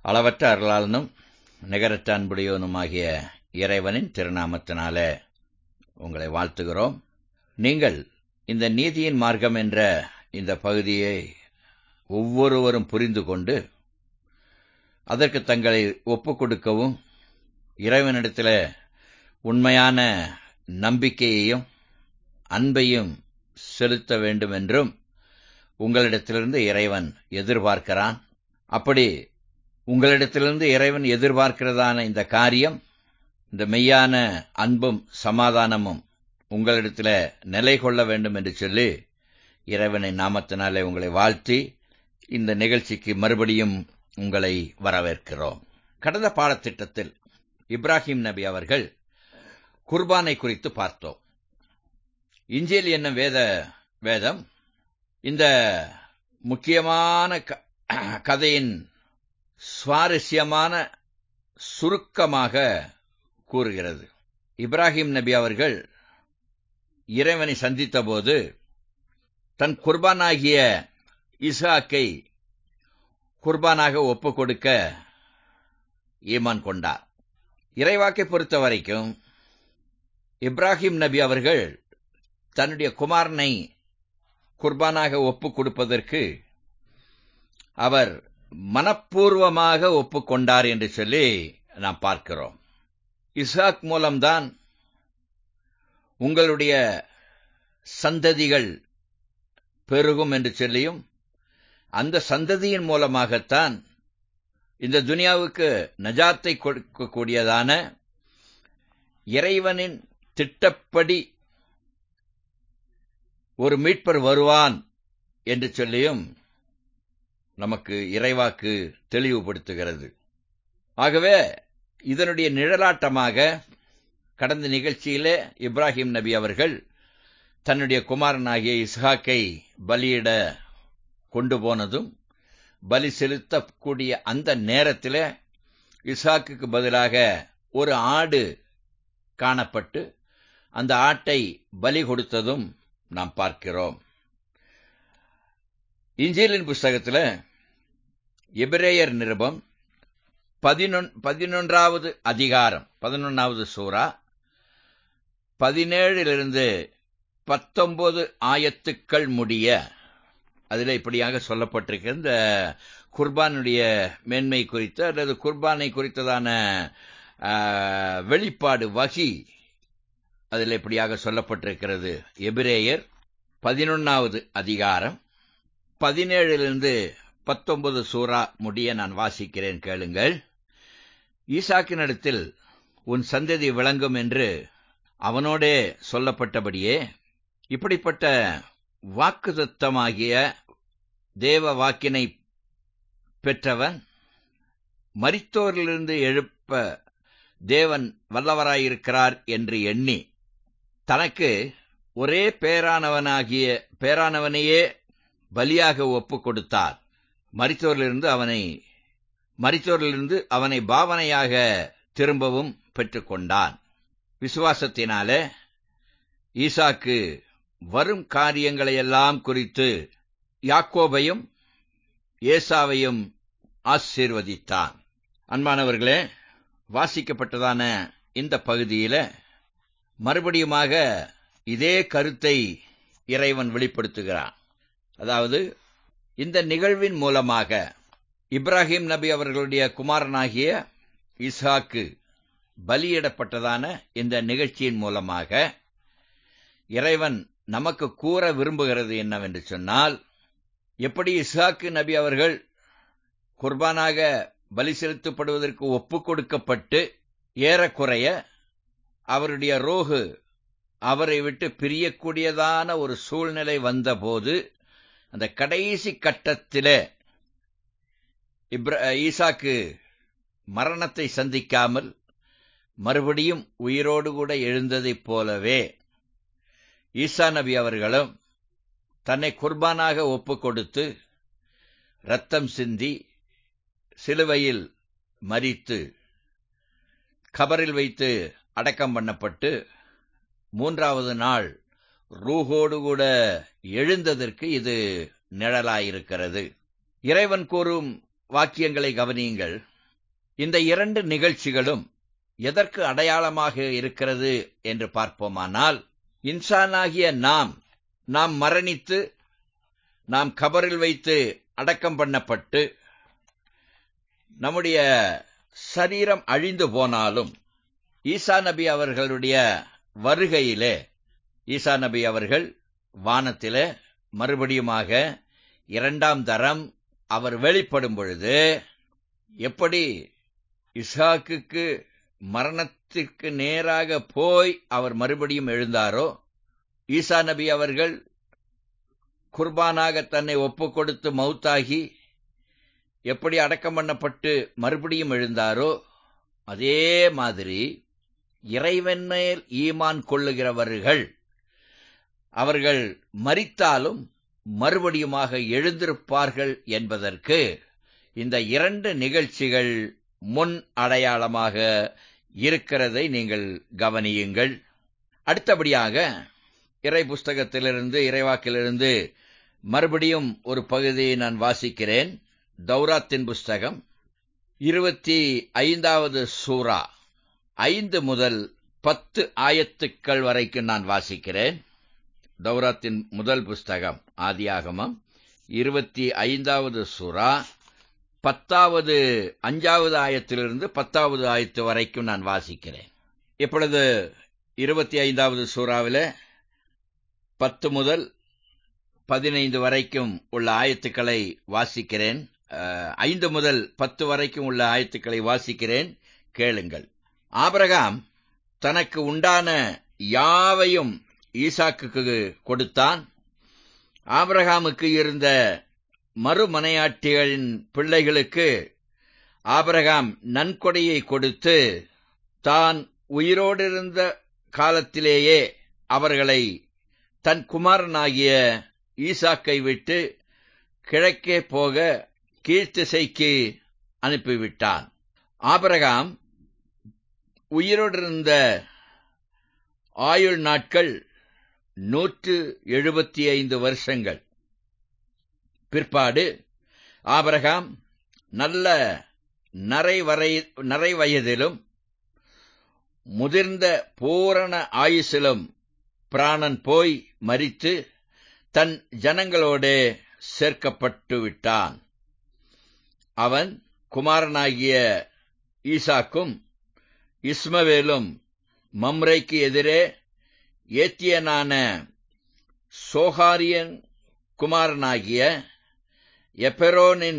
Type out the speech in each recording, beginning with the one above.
அளவற்ற அருளாளனும் நிகரற்ற அன்புடையவனுமாகிய இறைவனின் திருநாமத்தினால உங்களை வாழ்த்துகிறோம் நீங்கள் இந்த நீதியின் மார்க்கம் என்ற இந்த பகுதியை ஒவ்வொருவரும் புரிந்து கொண்டு அதற்கு தங்களை ஒப்புக் கொடுக்கவும் இறைவனிடத்தில் உண்மையான நம்பிக்கையையும் அன்பையும் செலுத்த வேண்டும் என்றும் உங்களிடத்திலிருந்து இறைவன் எதிர்பார்க்கிறான் அப்படி உங்களிடத்திலிருந்து இறைவன் எதிர்பார்க்கிறதான இந்த காரியம் இந்த மெய்யான அன்பும் சமாதானமும் உங்களிடத்தில் நிலை கொள்ள வேண்டும் என்று சொல்லி இறைவனின் நாமத்தினாலே உங்களை வாழ்த்தி இந்த நிகழ்ச்சிக்கு மறுபடியும் உங்களை வரவேற்கிறோம் கடந்த பாடத்திட்டத்தில் இப்ராஹிம் நபி அவர்கள் குர்பானை குறித்து பார்த்தோம் இஞ்சில் என்ன வேத வேதம் இந்த முக்கியமான கதையின் சுவாரஸ்யமான சுருக்கமாக கூறுகிறது இப்ராஹிம் நபி அவர்கள் இறைவனை சந்தித்தபோது தன் குர்பானாகிய இசாக்கை குர்பானாக ஒப்புக் கொடுக்க ஈமான் கொண்டார் இறைவாக்கை பொறுத்த வரைக்கும் இப்ராஹிம் நபி அவர்கள் தன்னுடைய குமாரனை குர்பானாக ஒப்புக் கொடுப்பதற்கு அவர் மனப்பூர்வமாக ஒப்புக்கொண்டார் என்று சொல்லி நாம் பார்க்கிறோம் இசாக் மூலம்தான் உங்களுடைய சந்ததிகள் பெருகும் என்று சொல்லியும் அந்த சந்ததியின் மூலமாகத்தான் இந்த துனியாவுக்கு நஜாத்தை கொடுக்கக்கூடியதான இறைவனின் திட்டப்படி ஒரு மீட்பர் வருவான் என்று சொல்லியும் நமக்கு இறைவாக்கு தெளிவுபடுத்துகிறது ஆகவே இதனுடைய நிழலாட்டமாக கடந்த நிகழ்ச்சியிலே இப்ராஹிம் நபி அவர்கள் தன்னுடைய குமாரனாகிய இஸ்ஹாக்கை பலியிட கொண்டு போனதும் பலி செலுத்தக்கூடிய அந்த நேரத்தில் இஸ்ஹாக்குக்கு பதிலாக ஒரு ஆடு காணப்பட்டு அந்த ஆட்டை பலி கொடுத்ததும் நாம் பார்க்கிறோம் இஞ்சிலின் புஸ்தகத்தில் எபிரேயர் நிருபம் பதினொன்றாவது அதிகாரம் பதினொன்றாவது சூறா பதினேழிலிருந்து பத்தொன்பது ஆயத்துக்கள் முடிய அதில் இப்படியாக சொல்லப்பட்டிருக்க இந்த குர்பானுடைய மேன்மை குறித்து அல்லது குர்பானை குறித்ததான வெளிப்பாடு வகி அதில் இப்படியாக சொல்லப்பட்டிருக்கிறது எபிரேயர் பதினொன்னாவது அதிகாரம் பதினேழிலிருந்து பத்தொன்பது சூறா முடிய நான் வாசிக்கிறேன் கேளுங்கள் ஈசாக்கினிடத்தில் உன் சந்ததி விளங்கும் என்று அவனோடே சொல்லப்பட்டபடியே இப்படிப்பட்ட வாக்குதத்தமாகிய தேவ வாக்கினை பெற்றவன் மரித்தோரிலிருந்து எழுப்ப தேவன் வல்லவராயிருக்கிறார் என்று எண்ணி தனக்கு ஒரே பேரானவனாகிய பேரானவனையே பலியாக ஒப்புக் கொடுத்தார் மரித்தோரிலிருந்து அவனை மரித்தோரிலிருந்து அவனை பாவனையாக திரும்பவும் பெற்றுக்கொண்டான் விசுவாசத்தினால ஈசாக்கு வரும் காரியங்களையெல்லாம் குறித்து யாக்கோபையும் ஏசாவையும் ஆசீர்வதித்தான் அன்பானவர்களே வாசிக்கப்பட்டதான இந்த பகுதியில மறுபடியுமாக இதே கருத்தை இறைவன் வெளிப்படுத்துகிறான் அதாவது இந்த நிகழ்வின் மூலமாக இப்ராஹிம் நபி அவர்களுடைய குமாரனாகிய இஸ்ஹாக்கு பலியிடப்பட்டதான இந்த நிகழ்ச்சியின் மூலமாக இறைவன் நமக்கு கூற விரும்புகிறது என்னவென்று சொன்னால் எப்படி இஸ்ஹாக்கு நபி அவர்கள் குர்பானாக பலி செலுத்தப்படுவதற்கு ஒப்புக் கொடுக்கப்பட்டு ஏறக்குறைய அவருடைய ரோகு அவரை விட்டு பிரியக்கூடியதான ஒரு சூழ்நிலை வந்தபோது அந்த கடைசி கட்டத்திலே இப்ர ஈசாக்கு மரணத்தை சந்திக்காமல் மறுபடியும் உயிரோடு கூட எழுந்ததைப் போலவே ஈசா நபி அவர்களும் தன்னை குர்பானாக ஒப்புக் கொடுத்து ரத்தம் சிந்தி சிலுவையில் மரித்து கபரில் வைத்து அடக்கம் பண்ணப்பட்டு மூன்றாவது நாள் ரூஹோடு கூட எழுந்ததற்கு இது நிழலாயிருக்கிறது இறைவன் கூறும் வாக்கியங்களை கவனியுங்கள் இந்த இரண்டு நிகழ்ச்சிகளும் எதற்கு அடையாளமாக இருக்கிறது என்று பார்ப்போமானால் இன்சானாகிய நாம் நாம் மரணித்து நாம் கபரில் வைத்து அடக்கம் பண்ணப்பட்டு நம்முடைய சரீரம் அழிந்து போனாலும் ஈசா நபி அவர்களுடைய வருகையிலே ஈசா நபி அவர்கள் வானத்திலே மறுபடியுமாக இரண்டாம் தரம் அவர் வெளிப்படும் பொழுது எப்படி இசாக்குக்கு மரணத்திற்கு நேராக போய் அவர் மறுபடியும் எழுந்தாரோ ஈசா நபி அவர்கள் குர்பானாக தன்னை ஒப்பு கொடுத்து மௌத்தாகி எப்படி அடக்கம் பண்ணப்பட்டு மறுபடியும் எழுந்தாரோ அதே மாதிரி இறைவன் மேல் ஈமான் கொள்ளுகிறவர்கள் அவர்கள் மரித்தாலும் மறுபடியுமாக எழுந்திருப்பார்கள் என்பதற்கு இந்த இரண்டு நிகழ்ச்சிகள் முன் அடையாளமாக இருக்கிறதை நீங்கள் கவனியுங்கள் அடுத்தபடியாக இறை புஸ்தகத்திலிருந்து இறைவாக்கிலிருந்து மறுபடியும் ஒரு பகுதியை நான் வாசிக்கிறேன் தௌராத்தின் புஸ்தகம் இருபத்தி ஐந்தாவது சூரா ஐந்து முதல் பத்து ஆயத்துக்கள் வரைக்கும் நான் வாசிக்கிறேன் தௌராத்தின் முதல் புஸ்தகம் ஆதியாகமம் இருபத்தி ஐந்தாவது சூரா பத்தாவது அஞ்சாவது ஆயத்திலிருந்து பத்தாவது ஆயத்து வரைக்கும் நான் வாசிக்கிறேன் இப்பொழுது இருபத்தி ஐந்தாவது சூறாவில் பத்து முதல் பதினைந்து வரைக்கும் உள்ள ஆயத்துக்களை வாசிக்கிறேன் ஐந்து முதல் பத்து வரைக்கும் உள்ள ஆயத்துக்களை வாசிக்கிறேன் கேளுங்கள் ஆபரகாம் தனக்கு உண்டான யாவையும் ஈசாக்குக்கு கொடுத்தான் ஆபரகாமுக்கு இருந்த மறுமனையாட்டிகளின் பிள்ளைகளுக்கு ஆபரகாம் நன்கொடையை கொடுத்து தான் உயிரோடிருந்த காலத்திலேயே அவர்களை தன் குமாரனாகிய ஈசாக்கை விட்டு கிழக்கே போக கீழ்த்திசைக்கு அனுப்பிவிட்டான் ஆபரகாம் உயிரோடிருந்த ஆயுள் நாட்கள் நூற்று எழுபத்தி ஐந்து வருஷங்கள் பிற்பாடு ஆபரகாம் நல்ல நரைவரை நரைவயதிலும் முதிர்ந்த பூரண ஆயுசிலும் பிராணன் போய் மரித்து தன் ஜனங்களோடே சேர்க்கப்பட்டு விட்டான் அவன் குமாரனாகிய ஈசாக்கும் இஸ்மவேலும் மம்ரைக்கு எதிரே ஏத்தியனான சோகாரியன் குமாரனாகிய எப்பெரோனின்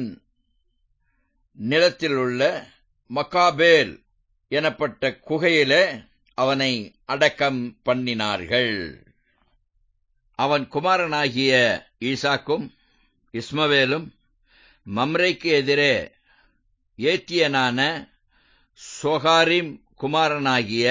நிலத்திலுள்ள மக்காபேல் எனப்பட்ட குகையிலே அவனை அடக்கம் பண்ணினார்கள் அவன் குமாரனாகிய ஈசாக்கும் இஸ்மவேலும் மம்ரைக்கு எதிரே ஏத்தியனான சோகாரிம் குமாரனாகிய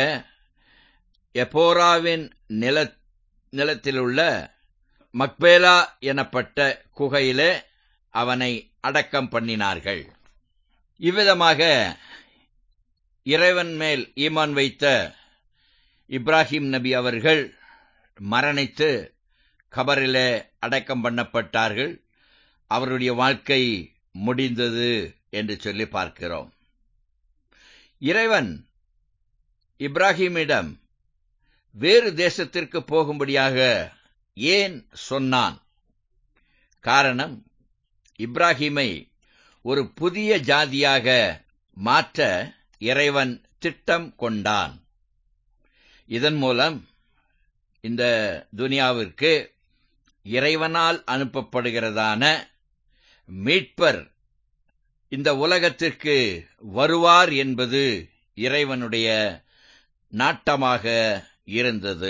எப்போராவின் நில நிலத்திலுள்ள மக்பேலா எனப்பட்ட குகையிலே அவனை அடக்கம் பண்ணினார்கள் இவ்விதமாக இறைவன் மேல் ஈமான் வைத்த இப்ராஹிம் நபி அவர்கள் மரணித்து கபரிலே அடக்கம் பண்ணப்பட்டார்கள் அவருடைய வாழ்க்கை முடிந்தது என்று சொல்லி பார்க்கிறோம் இறைவன் இப்ராஹிமிடம் வேறு தேசத்திற்கு போகும்படியாக ஏன் சொன்னான் காரணம் இப்ராஹிமை ஒரு புதிய ஜாதியாக மாற்ற இறைவன் திட்டம் கொண்டான் இதன் மூலம் இந்த துனியாவிற்கு இறைவனால் அனுப்பப்படுகிறதான மீட்பர் இந்த உலகத்திற்கு வருவார் என்பது இறைவனுடைய நாட்டமாக இருந்தது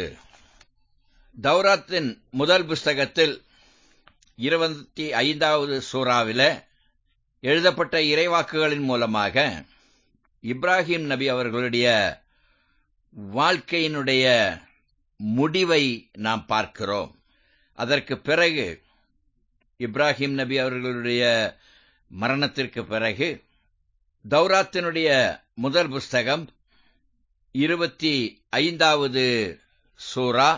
தௌராத்தின் முதல் புஸ்தகத்தில் இருபத்தி ஐந்தாவது சூறாவில எழுதப்பட்ட இறைவாக்குகளின் மூலமாக இப்ராஹிம் நபி அவர்களுடைய வாழ்க்கையினுடைய முடிவை நாம் பார்க்கிறோம் அதற்கு பிறகு இப்ராஹிம் நபி அவர்களுடைய மரணத்திற்கு பிறகு தௌராத்தினுடைய முதல் புஸ்தகம் இருபத்தி ஐந்தாவது சூரா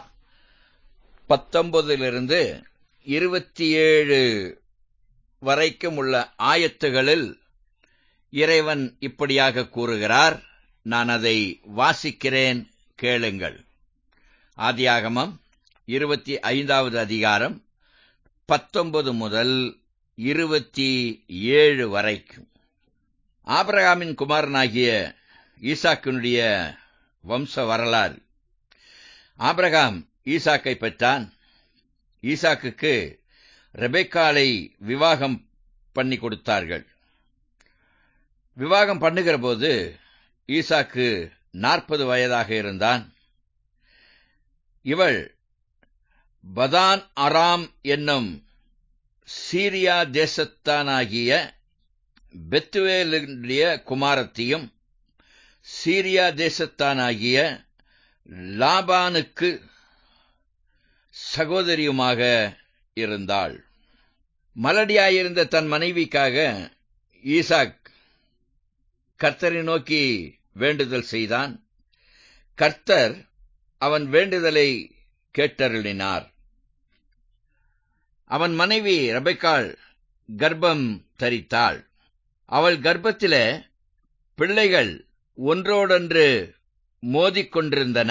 பத்தொன்பதிலிருந்து இருபத்தி ஏழு வரைக்கும் உள்ள ஆயத்துகளில் இறைவன் இப்படியாக கூறுகிறார் நான் அதை வாசிக்கிறேன் கேளுங்கள் ஆதியாகமம் இருபத்தி ஐந்தாவது அதிகாரம் பத்தொன்பது முதல் இருபத்தி ஏழு வரைக்கும் ஆபிரகாமின் குமாரனாகிய ஈசாக்கினுடைய வம்ச வரலாறு ஆபிரகாம் ஈசாக்கை பெற்றான் ஈசாக்குக்கு ரெபேக்காலை விவாகம் பண்ணி கொடுத்தார்கள் விவாகம் பண்ணுகிற போது ஈசாக்கு நாற்பது வயதாக இருந்தான் இவள் பதான் அராம் என்னும் சீரியா தேசத்தானாகிய பெத்துவேலுடைய குமாரத்தியும் சீரியா தேசத்தானாகிய லாபானுக்கு சகோதரியுமாக இருந்தாள் மலடியாயிருந்த தன் மனைவிக்காக ஈசாக் கர்த்தரை நோக்கி வேண்டுதல் செய்தான் கர்த்தர் அவன் வேண்டுதலை கேட்டருளினார் அவன் மனைவி ரபைக்காள் கர்ப்பம் தரித்தாள் அவள் கர்ப்பத்தில பிள்ளைகள் ஒன்றோடொன்று மோதிக்கொண்டிருந்தன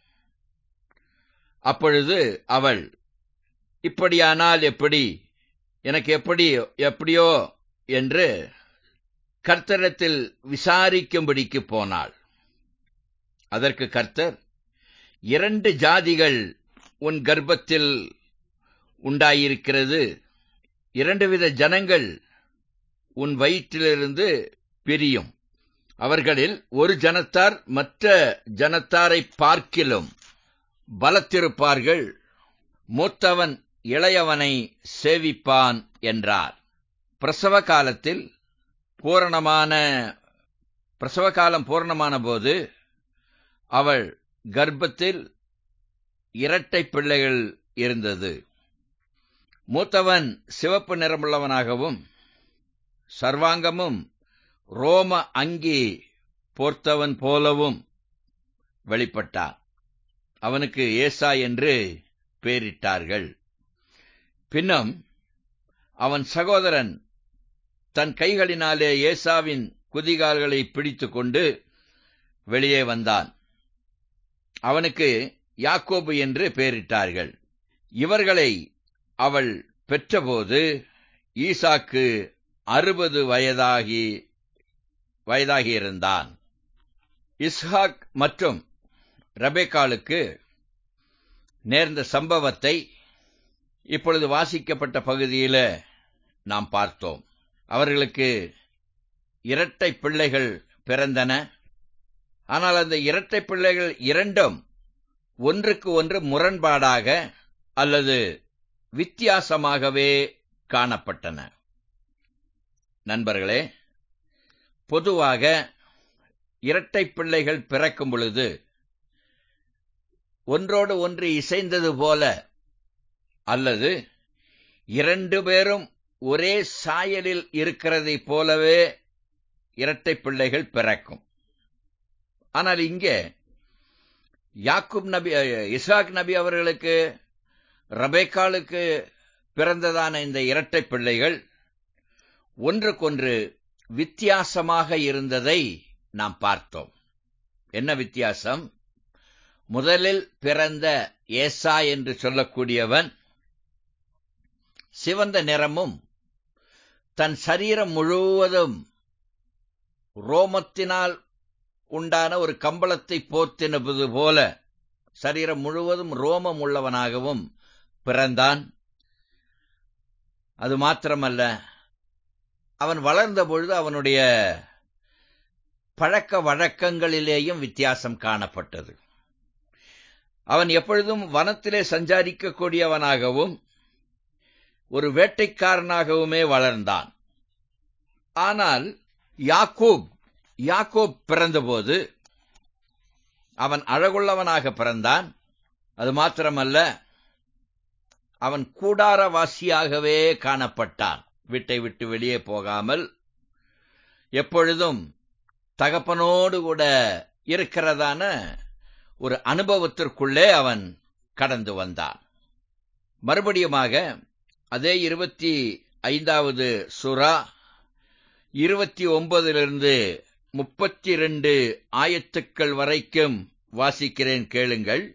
அப்பொழுது அவள் இப்படியானால் எப்படி எனக்கு எப்படி எப்படியோ என்று கர்த்தரிடத்தில் விசாரிக்கும்படிக்கு போனாள் அதற்கு கர்த்தர் இரண்டு ஜாதிகள் உன் கர்ப்பத்தில் உண்டாயிருக்கிறது இரண்டு வித ஜனங்கள் உன் வயிற்றிலிருந்து பிரியும் அவர்களில் ஒரு ஜனத்தார் மற்ற ஜனத்தாரை பார்க்கிலும் பலத்திருப்பார்கள் மூத்தவன் இளையவனை சேவிப்பான் என்றார் பிரசவ காலத்தில் பூரணமான பிரசவ காலம் பூரணமான போது அவள் கர்ப்பத்தில் இரட்டை பிள்ளைகள் இருந்தது மூத்தவன் சிவப்பு நிறமுள்ளவனாகவும் சர்வாங்கமும் ரோம அங்கி போர்த்தவன் போலவும் வெளிப்பட்டான் அவனுக்கு ஏசா என்று பெயரிட்டார்கள் பின்னும் அவன் சகோதரன் தன் கைகளினாலே ஏசாவின் குதிகால்களை பிடித்துக் கொண்டு வெளியே வந்தான் அவனுக்கு யாக்கோபு என்று பெயரிட்டார்கள் இவர்களை அவள் பெற்றபோது ஈசாக்கு அறுபது வயதாகி வயதாகியிருந்தான் இஸ்ஹாக் மற்றும் ரபேக்காலுக்கு நேர்ந்த சம்பவத்தை இப்பொழுது வாசிக்கப்பட்ட பகுதியில் நாம் பார்த்தோம் அவர்களுக்கு இரட்டை பிள்ளைகள் பிறந்தன ஆனால் அந்த இரட்டை பிள்ளைகள் இரண்டும் ஒன்றுக்கு ஒன்று முரண்பாடாக அல்லது வித்தியாசமாகவே காணப்பட்டன நண்பர்களே பொதுவாக இரட்டை பிள்ளைகள் பிறக்கும் பொழுது ஒன்றோடு ஒன்று இசைந்தது போல அல்லது இரண்டு பேரும் ஒரே சாயலில் இருக்கிறதைப் போலவே இரட்டை பிள்ளைகள் பிறக்கும் ஆனால் இங்கே யாக்கூப் நபி இசாக் நபி அவர்களுக்கு ரபேக்காலுக்கு பிறந்ததான இந்த இரட்டை பிள்ளைகள் ஒன்றுக்கொன்று வித்தியாசமாக இருந்ததை நாம் பார்த்தோம் என்ன வித்தியாசம் முதலில் பிறந்த ஏசா என்று சொல்லக்கூடியவன் சிவந்த நிறமும் தன் சரீரம் முழுவதும் ரோமத்தினால் உண்டான ஒரு கம்பளத்தை போர்த்தினது போல சரீரம் முழுவதும் ரோமம் உள்ளவனாகவும் பிறந்தான் அது மாத்திரமல்ல அவன் வளர்ந்த பொழுது அவனுடைய பழக்க வழக்கங்களிலேயும் வித்தியாசம் காணப்பட்டது அவன் எப்பொழுதும் வனத்திலே சஞ்சாரிக்கக்கூடியவனாகவும் ஒரு வேட்டைக்காரனாகவுமே வளர்ந்தான் ஆனால் யாக்கூப் யாக்கோப் பிறந்தபோது அவன் அழகுள்ளவனாக பிறந்தான் அது மாத்திரமல்ல அவன் கூடாரவாசியாகவே காணப்பட்டான் வீட்டை விட்டு வெளியே போகாமல் எப்பொழுதும் தகப்பனோடு கூட இருக்கிறதான ஒரு அனுபவத்திற்குள்ளே அவன் கடந்து வந்தான் மறுபடியுமாக அதே இருபத்தி ஐந்தாவது சுறா இருபத்தி ஒன்பதிலிருந்து முப்பத்தி ரெண்டு ஆயத்துக்கள் வரைக்கும் வாசிக்கிறேன் கேளுங்கள்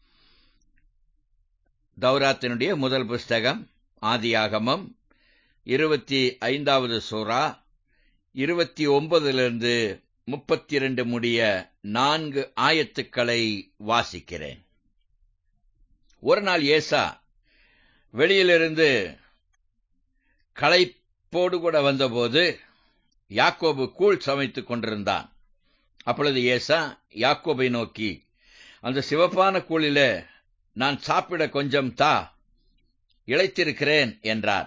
தௌராத்தினுடைய முதல் புஸ்தகம் ஆதியாகமம் இருபத்தி ஐந்தாவது சூறா இருபத்தி ஒன்பதிலிருந்து முப்பத்தி இரண்டு முடிய நான்கு ஆயத்துக்களை வாசிக்கிறேன் ஒரு நாள் ஏசா வெளியிலிருந்து களைப்போடு கூட வந்தபோது யாக்கோபு கூழ் சமைத்துக் கொண்டிருந்தான் அப்பொழுது ஏசா யாக்கோபை நோக்கி அந்த சிவப்பான கூழில நான் சாப்பிட கொஞ்சம் தா இழைத்திருக்கிறேன் என்றான்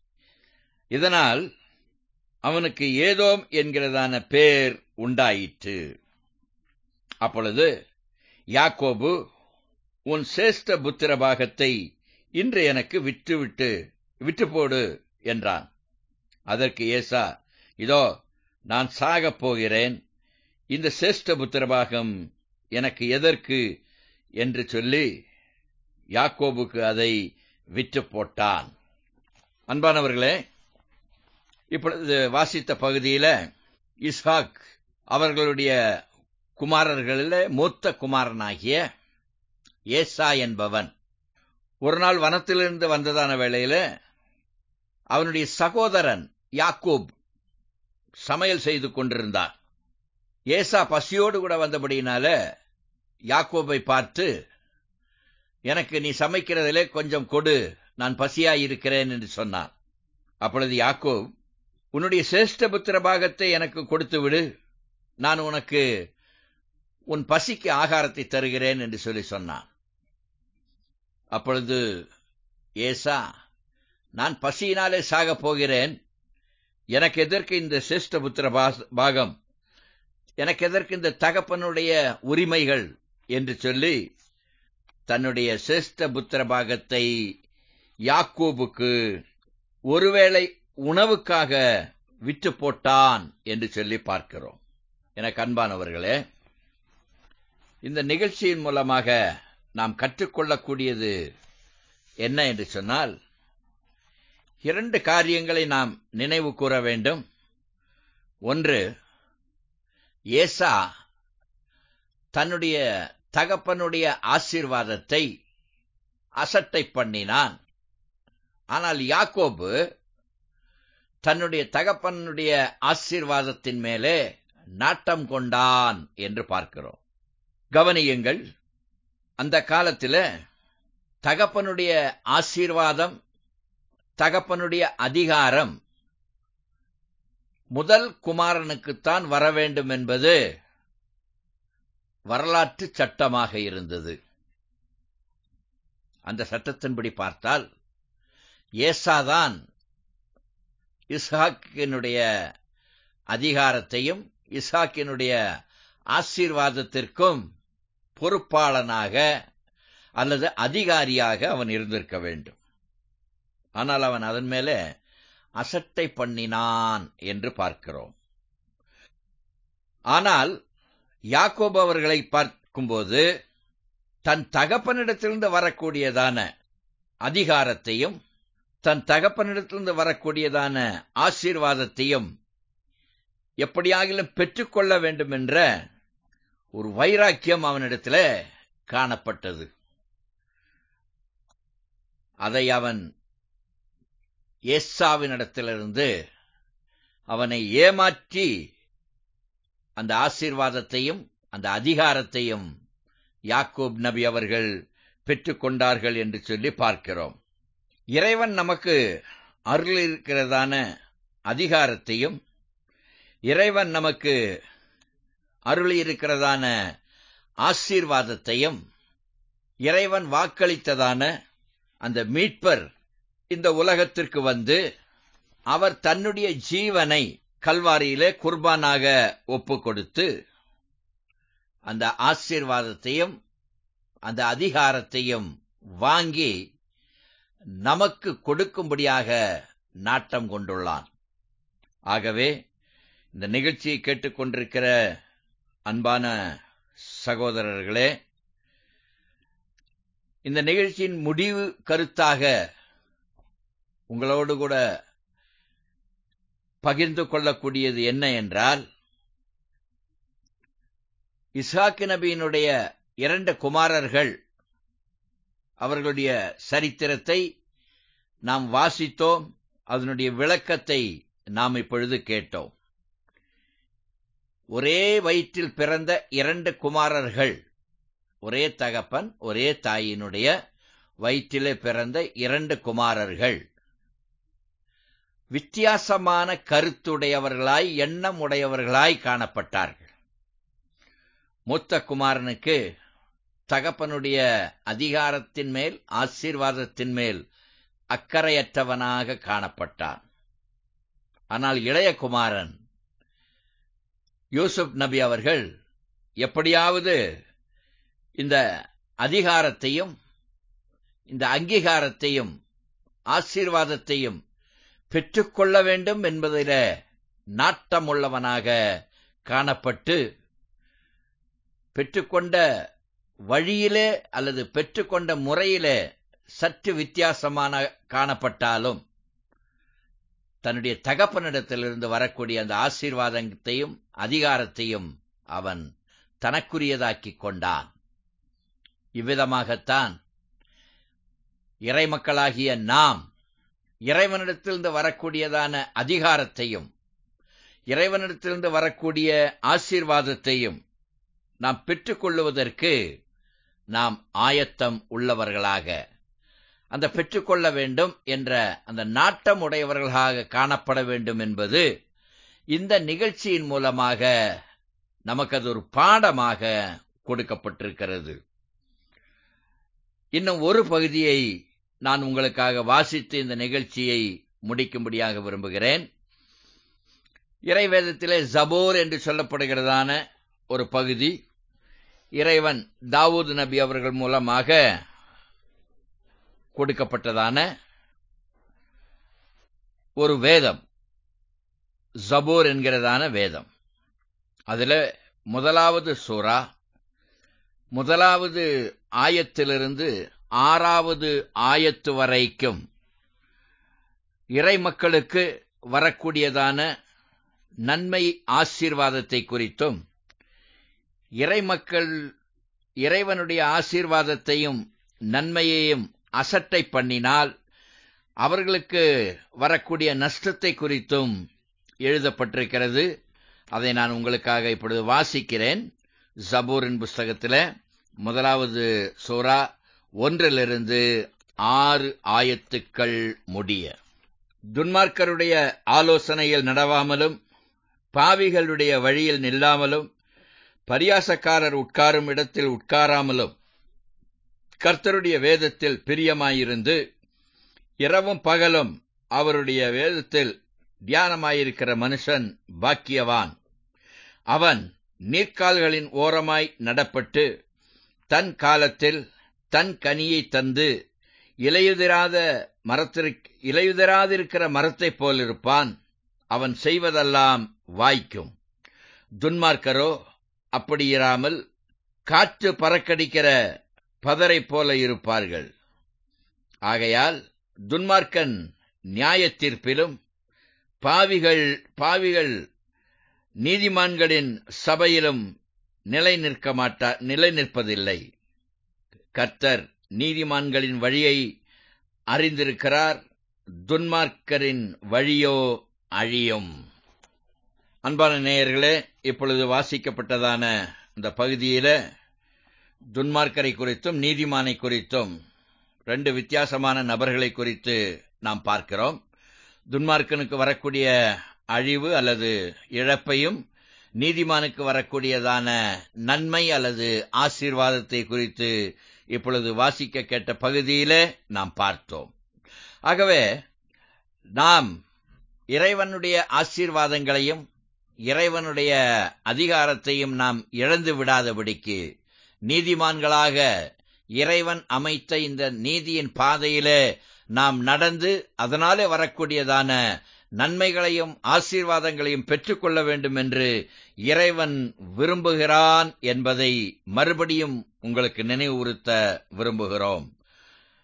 இதனால் அவனுக்கு ஏதோம் என்கிறதான பேர் உண்டாயிற்று அப்பொழுது யாக்கோபு உன் சேஷ்ட புத்திர பாகத்தை இன்று எனக்கு விட்டுவிட்டு விட்டு போடு என்றான் அதற்கு ஏசா இதோ நான் சாகப் போகிறேன் இந்த சேஷ்ட புத்திரபாகம் எனக்கு எதற்கு என்று சொல்லி யாக்கோபுக்கு அதை விற்று போட்டான் அன்பானவர்களே இப்பொழுது வாசித்த பகுதியில இஸ்ஹாக் அவர்களுடைய குமாரர்களில் மூத்த குமாரனாகிய ஏசா என்பவன் ஒரு நாள் வனத்திலிருந்து வந்ததான வேளையில அவனுடைய சகோதரன் யாக்கூப் சமையல் செய்து கொண்டிருந்தான் ஏசா பசியோடு கூட வந்தபடியினால யாக்கோபை பார்த்து எனக்கு நீ சமைக்கிறதிலே கொஞ்சம் கொடு நான் பசியாயிருக்கிறேன் என்று சொன்னான் அப்பொழுது யாக்கோப் உன்னுடைய சிரேஷ்ட புத்திர பாகத்தை எனக்கு கொடுத்து விடு நான் உனக்கு உன் பசிக்கு ஆகாரத்தை தருகிறேன் என்று சொல்லி சொன்னான் அப்பொழுது ஏசா நான் பசியினாலே சாகப் போகிறேன் எனக்கு எதற்கு இந்த சிரேஷ்ட புத்திர பாகம் எனக்கு எதற்கு இந்த தகப்பனுடைய உரிமைகள் என்று சொல்லி தன்னுடைய சிரேஷ்ட புத்திர பாகத்தை யாக்கோபுக்கு ஒருவேளை உணவுக்காக விற்று போட்டான் என்று சொல்லி பார்க்கிறோம் எனக்கு அன்பானவர்களே இந்த நிகழ்ச்சியின் மூலமாக நாம் கற்றுக்கொள்ளக்கூடியது என்ன என்று சொன்னால் இரண்டு காரியங்களை நாம் நினைவு கூற வேண்டும் ஒன்று ஏசா தன்னுடைய தகப்பனுடைய ஆசீர்வாதத்தை அசட்டை பண்ணினான் ஆனால் யாக்கோபு தன்னுடைய தகப்பனுடைய ஆசீர்வாதத்தின் மேலே நாட்டம் கொண்டான் என்று பார்க்கிறோம் கவனியுங்கள் அந்த காலத்தில் தகப்பனுடைய ஆசீர்வாதம் தகப்பனுடைய அதிகாரம் முதல் குமாரனுக்குத்தான் வர வேண்டும் என்பது வரலாற்று சட்டமாக இருந்தது அந்த சட்டத்தின்படி பார்த்தால் ஏசாதான் இஸ்ஹாக்கினுடைய அதிகாரத்தையும் இஸ்ஹாக்கினுடைய ஆசீர்வாதத்திற்கும் பொறுப்பாளனாக அல்லது அதிகாரியாக அவன் இருந்திருக்க வேண்டும் ஆனால் அவன் அதன் மேலே அசட்டை பண்ணினான் என்று பார்க்கிறோம் ஆனால் யாக்கோபு அவர்களை பார்க்கும்போது தன் தகப்பனிடத்திலிருந்து வரக்கூடியதான அதிகாரத்தையும் தன் தகப்பனிடத்திலிருந்து வரக்கூடியதான ஆசீர்வாதத்தையும் எப்படியாகிலும் பெற்றுக்கொள்ள வேண்டும் என்ற ஒரு வைராக்கியம் அவனிடத்தில் காணப்பட்டது அதை அவன் ஏசாவினிடத்திலிருந்து அவனை ஏமாற்றி அந்த ஆசீர்வாதத்தையும் அந்த அதிகாரத்தையும் யாக்கூப் நபி அவர்கள் பெற்றுக்கொண்டார்கள் என்று சொல்லி பார்க்கிறோம் இறைவன் நமக்கு அருள் இருக்கிறதான அதிகாரத்தையும் இறைவன் நமக்கு அருள் இருக்கிறதான ஆசீர்வாதத்தையும் இறைவன் வாக்களித்ததான அந்த மீட்பர் இந்த உலகத்திற்கு வந்து அவர் தன்னுடைய ஜீவனை கல்வாரியிலே குர்பானாக ஒப்பு கொடுத்து அந்த ஆசீர்வாதத்தையும் அந்த அதிகாரத்தையும் வாங்கி நமக்கு கொடுக்கும்படியாக நாட்டம் கொண்டுள்ளான் ஆகவே இந்த நிகழ்ச்சியை கேட்டுக்கொண்டிருக்கிற அன்பான சகோதரர்களே இந்த நிகழ்ச்சியின் முடிவு கருத்தாக உங்களோடு கூட பகிர்ந்து கொள்ளக்கூடியது என்ன என்றால் இஸ்ஹாக்கு நபியினுடைய இரண்டு குமாரர்கள் அவர்களுடைய சரித்திரத்தை நாம் வாசித்தோம் அதனுடைய விளக்கத்தை நாம் இப்பொழுது கேட்டோம் ஒரே வயிற்றில் பிறந்த இரண்டு குமாரர்கள் ஒரே தகப்பன் ஒரே தாயினுடைய வயிற்றிலே பிறந்த இரண்டு குமாரர்கள் வித்தியாசமான கருத்துடையவர்களாய் எண்ணம் உடையவர்களாய் காணப்பட்டார்கள் மூத்த குமாரனுக்கு தகப்பனுடைய அதிகாரத்தின் மேல் ஆசீர்வாதத்தின் மேல் அக்கறையற்றவனாக காணப்பட்டான் ஆனால் இளைய குமாரன் யூசுப் நபி அவர்கள் எப்படியாவது இந்த அதிகாரத்தையும் இந்த அங்கீகாரத்தையும் ஆசீர்வாதத்தையும் பெற்றுக்கொள்ள வேண்டும் என்பதில நாட்டமுள்ளவனாக காணப்பட்டு பெற்றுக்கொண்ட வழியிலே அல்லது பெற்றுக்கொண்ட முறையிலே சற்று வித்தியாசமான காணப்பட்டாலும் தன்னுடைய தகப்பனிடத்திலிருந்து வரக்கூடிய அந்த ஆசீர்வாதத்தையும் அதிகாரத்தையும் அவன் தனக்குரியதாக்கிக் கொண்டான் இவ்விதமாகத்தான் இறைமக்களாகிய நாம் இறைவனிடத்திலிருந்து வரக்கூடியதான அதிகாரத்தையும் இறைவனிடத்திலிருந்து வரக்கூடிய ஆசீர்வாதத்தையும் நாம் பெற்றுக்கொள்ளுவதற்கு நாம் ஆயத்தம் உள்ளவர்களாக அந்த பெற்றுக்கொள்ள வேண்டும் என்ற அந்த நாட்டம் உடையவர்களாக காணப்பட வேண்டும் என்பது இந்த நிகழ்ச்சியின் மூலமாக நமக்கு அது ஒரு பாடமாக கொடுக்கப்பட்டிருக்கிறது இன்னும் ஒரு பகுதியை நான் உங்களுக்காக வாசித்து இந்த நிகழ்ச்சியை முடிக்கும்படியாக விரும்புகிறேன் இறைவேதத்திலே ஜபோர் என்று சொல்லப்படுகிறதான ஒரு பகுதி இறைவன் தாவூத் நபி அவர்கள் மூலமாக கொடுக்கப்பட்டதான ஒரு வேதம் ஜபோர் என்கிறதான வேதம் அதுல முதலாவது சூரா முதலாவது ஆயத்திலிருந்து ஆறாவது ஆயத்து வரைக்கும் இறை மக்களுக்கு வரக்கூடியதான நன்மை ஆசீர்வாதத்தை குறித்தும் இறை மக்கள் இறைவனுடைய ஆசீர்வாதத்தையும் நன்மையையும் அசட்டை பண்ணினால் அவர்களுக்கு வரக்கூடிய நஷ்டத்தை குறித்தும் எழுதப்பட்டிருக்கிறது அதை நான் உங்களுக்காக இப்பொழுது வாசிக்கிறேன் ஜபூரின் புஸ்தகத்தில் முதலாவது சோரா ஒன்றிலிருந்து ஆறு ஆயத்துக்கள் முடிய துன்மார்க்கருடைய ஆலோசனையில் நடவாமலும் பாவிகளுடைய வழியில் நில்லாமலும் பரியாசக்காரர் உட்காரும் இடத்தில் உட்காராமலும் கர்த்தருடைய வேதத்தில் பிரியமாயிருந்து இரவும் பகலும் அவருடைய வேதத்தில் தியானமாயிருக்கிற மனுஷன் பாக்கியவான் அவன் நீர்க்கால்களின் ஓரமாய் நடப்பட்டு தன் காலத்தில் தன் கனியை தந்து இலையுதிராத மரத்திற்கு இலையுதிராதிருக்கிற மரத்தைப் போலிருப்பான் அவன் செய்வதெல்லாம் வாய்க்கும் துன்மார்க்கரோ அப்படியிராமல் காற்று பறக்கடிக்கிற பதரை போல இருப்பார்கள் ஆகையால் துன்மார்க்கன் நியாய தீர்ப்பிலும் பாவிகள் பாவிகள் நீதிமான்களின் சபையிலும் நிலை நிற்க மாட்டா நிலை நிற்பதில்லை கர்த்தர் நீதிமான்களின் வழியை அறிந்திருக்கிறார் துன்மார்க்கரின் வழியோ அழியும் அன்பான நேயர்களே இப்பொழுது வாசிக்கப்பட்டதான இந்த பகுதியில துன்மார்க்கரை குறித்தும் நீதிமானை குறித்தும் ரெண்டு வித்தியாசமான நபர்களை குறித்து நாம் பார்க்கிறோம் துன்மார்க்கனுக்கு வரக்கூடிய அழிவு அல்லது இழப்பையும் நீதிமானுக்கு வரக்கூடியதான நன்மை அல்லது ஆசீர்வாதத்தை குறித்து இப்பொழுது வாசிக்க கேட்ட பகுதியிலே நாம் பார்த்தோம் ஆகவே நாம் இறைவனுடைய ஆசீர்வாதங்களையும் இறைவனுடைய அதிகாரத்தையும் நாம் இழந்து விடாதபடிக்கு நீதிமான்களாக இறைவன் அமைத்த இந்த நீதியின் பாதையிலே நாம் நடந்து அதனாலே வரக்கூடியதான நன்மைகளையும் ஆசீர்வாதங்களையும் பெற்றுக்கொள்ள வேண்டும் என்று இறைவன் விரும்புகிறான் என்பதை மறுபடியும் உங்களுக்கு நினைவுறுத்த விரும்புகிறோம்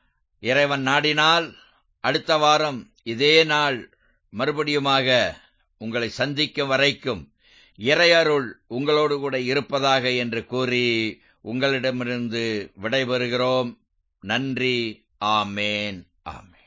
இறைவன் நாடினால் அடுத்த வாரம் இதே நாள் மறுபடியுமாக உங்களை சந்திக்கும் வரைக்கும் இறையருள் உங்களோடு கூட இருப்பதாக என்று கூறி உங்களிடமிருந்து விடைபெறுகிறோம் நன்றி ஆமேன் ஆமேன்